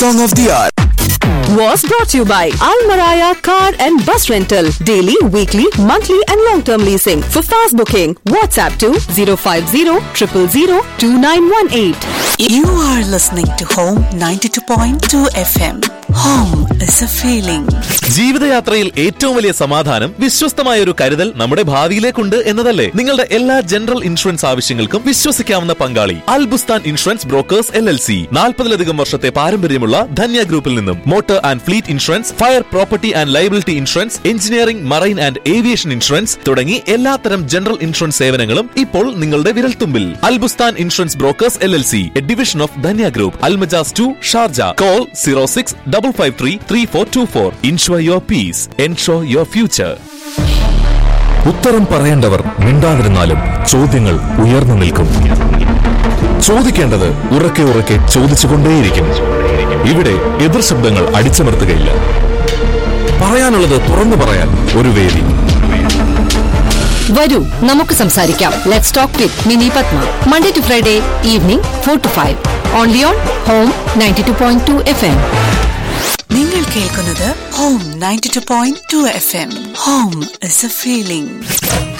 Song of the Hour. was brought to you by Almaraya Car and Bus Rental. Daily, weekly, monthly, and long term leasing. For fast booking, WhatsApp to 050 000 2918. You are listening to Home 92.2 FM. Home is a feeling. ജീവിതയാത്രയിൽ ഏറ്റവും വലിയ സമാധാനം വിശ്വസ്തമായ ഒരു കരുതൽ നമ്മുടെ ഭാവിയിലേക്കുണ്ട് എന്നതല്ലേ നിങ്ങളുടെ എല്ലാ general insurance ആവശ്യങ്ങൾക്കും വിശ്വസിക്കാവുന്ന പങ്കാളി Al Bustan insurance brokers L L C നാൽപ്പതിലധികം വർഷത്തെ പാരമ്പര്യമുള്ള ധന്യ ഗ്രൂപ്പിൽ നിന്നും motor and fleet insurance fire property and liability insurance engineering marine and aviation insurance തുടങ്ങി എല്ലാത്തരം ജനറൽ ഇൻഷുറൻസ് സേവനങ്ങളും ഇപ്പോൾ നിങ്ങളുടെ വിരൽത്തുമ്പിൽ Al Bustan insurance brokers L L C a division of Dhanya group Al Majaz two Sharjah call zero six double five three three four two four insure your peace ensure your future ഉത്തരം പറയേണ്ടവർ മിണ്ടാതിരുന്നാലും ചോദ്യങ്ങൾ ഉയർന്നു നിൽക്കും ചോദിക്കേണ്ടത് ഉറക്കെ ഉറക്കെ ചോദിച്ചുകൊണ്ടേയിരിക്കും ഇവിടെ എതിർ ശബ്ദങ്ങൾ അടിച്ചമർത്തുകയില്ല പറയാനുള്ളത് തുറന്നു പറയാൻ ഒരു വേദി വരൂ നമുക്ക് സംസാരിക്കാം let's talk with Mini Padma Monday to Friday evening four to five only on home ninety two point two F M നിങ്ങൾ കേൾക്കുന്നത് Home 92.2 FM. Home is a feeling.